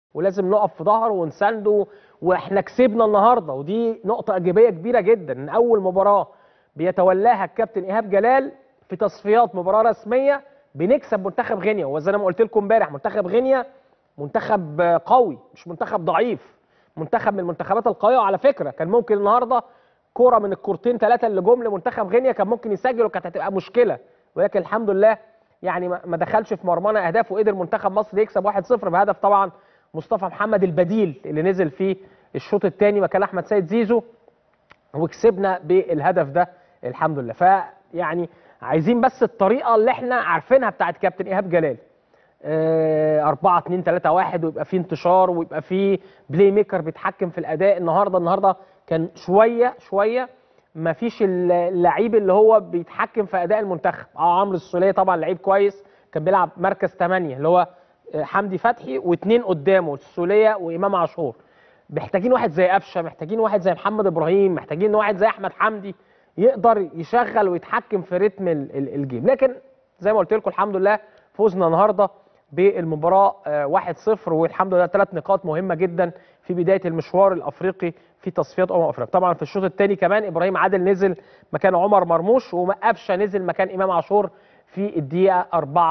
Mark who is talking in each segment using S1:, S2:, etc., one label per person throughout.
S1: ولازم نقف في ظهره ونسانده واحنا كسبنا النهارده ودي نقطه ايجابيه كبيره جدا ان اول مباراه بيتولاها الكابتن ايهاب جلال في تصفيات مباراه رسميه بنكسب منتخب غينيا وزي ما قلت لكم امبارح منتخب غينيا منتخب قوي مش منتخب ضعيف منتخب من المنتخبات القويه وعلى فكره كان ممكن النهارده كوره من الكورتين ثلاثه اللي جم لمنتخب غينيا كان ممكن يسجل وكانت هتبقى مشكله ولكن الحمد لله يعني ما دخلش في مرمانا اهداف وقدر منتخب مصر يكسب 1-0 بهدف طبعا مصطفى محمد البديل اللي نزل في الشوط الثاني مكان احمد سيد زيزو وكسبنا بالهدف ده الحمد لله فيعني عايزين بس الطريقه اللي احنا عارفينها بتاعت كابتن ايهاب جلال 4 2 3 1 ويبقى في انتشار ويبقى في بلاي ميكر بيتحكم في الاداء النهارده النهارده كان شويه شويه ما فيش اللعيب اللي هو بيتحكم في اداء المنتخب اه عمرو السوليه طبعا لعيب كويس كان بيلعب مركز 8 اللي هو حمدي فتحي واثنين قدامه السوليه وامام عاشور محتاجين واحد زي قفشه محتاجين واحد زي محمد ابراهيم محتاجين واحد زي احمد حمدي يقدر يشغل ويتحكم في رتم الجيم لكن زي ما قلت لكم الحمد لله فوزنا النهارده بالمباراه 1-0 والحمد لله ثلاث نقاط مهمه جدا في بدايه المشوار الافريقي في تصفيات امم افريقيا طبعا في الشوط الثاني كمان ابراهيم عادل نزل مكان عمر مرموش وقفشه نزل مكان امام عاشور في الدقيقه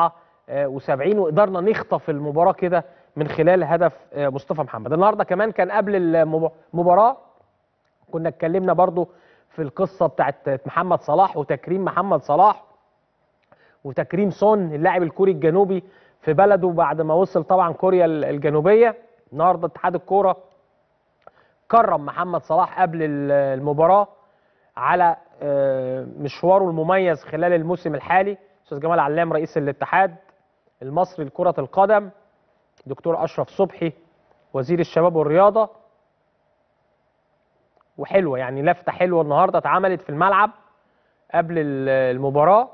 S1: 74 وقدرنا نخطف المباراه كده من خلال هدف مصطفى محمد النهارده كمان كان قبل المباراه كنا اتكلمنا برضو في القصه بتاعت محمد صلاح وتكريم محمد صلاح وتكريم سون اللاعب الكوري الجنوبي في بلده بعد ما وصل طبعا كوريا الجنوبيه النهارده اتحاد الكوره كرم محمد صلاح قبل المباراه على مشواره المميز خلال الموسم الحالي استاذ جمال علام رئيس الاتحاد المصري لكره القدم دكتور اشرف صبحي وزير الشباب والرياضه وحلوه يعني لفته حلوه النهارده اتعملت في الملعب قبل المباراه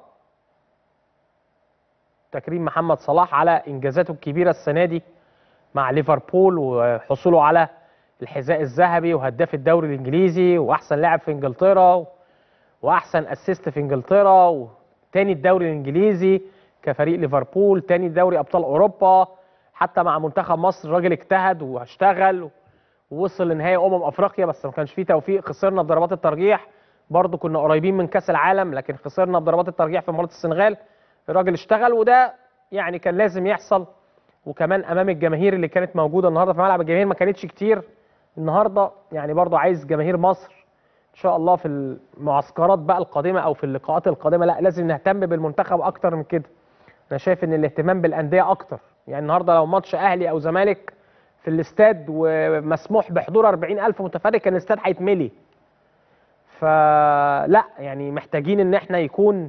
S1: تكريم محمد صلاح على انجازاته الكبيره السنه دي مع ليفربول وحصوله على الحذاء الذهبي وهداف الدوري الانجليزي واحسن لاعب في انجلترا واحسن اسيست في انجلترا وتاني الدوري الانجليزي كفريق ليفربول تاني دوري ابطال اوروبا حتى مع منتخب مصر الراجل اجتهد واشتغل ووصل لنهائي امم افريقيا بس ما كانش فيه توفيق خسرنا بضربات الترجيح برضه كنا قريبين من كاس العالم لكن خسرنا بضربات الترجيح في مباراه السنغال الراجل اشتغل وده يعني كان لازم يحصل وكمان امام الجماهير اللي كانت موجوده النهارده في ملعب الجماهير ما كانتش كتير النهارده يعني برضه عايز جماهير مصر ان شاء الله في المعسكرات بقى القادمه او في اللقاءات القادمه لا لازم نهتم بالمنتخب اكتر من كده انا شايف ان الاهتمام بالانديه اكتر يعني النهارده لو ماتش اهلي او زمالك في الاستاد ومسموح بحضور 40000 متفرج كان الاستاد هيتملي فلا يعني محتاجين ان احنا يكون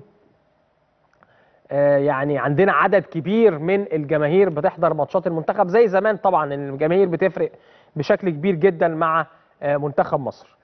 S1: يعني عندنا عدد كبير من الجماهير بتحضر ماتشات المنتخب زي زمان طبعا الجماهير بتفرق بشكل كبير جدا مع منتخب مصر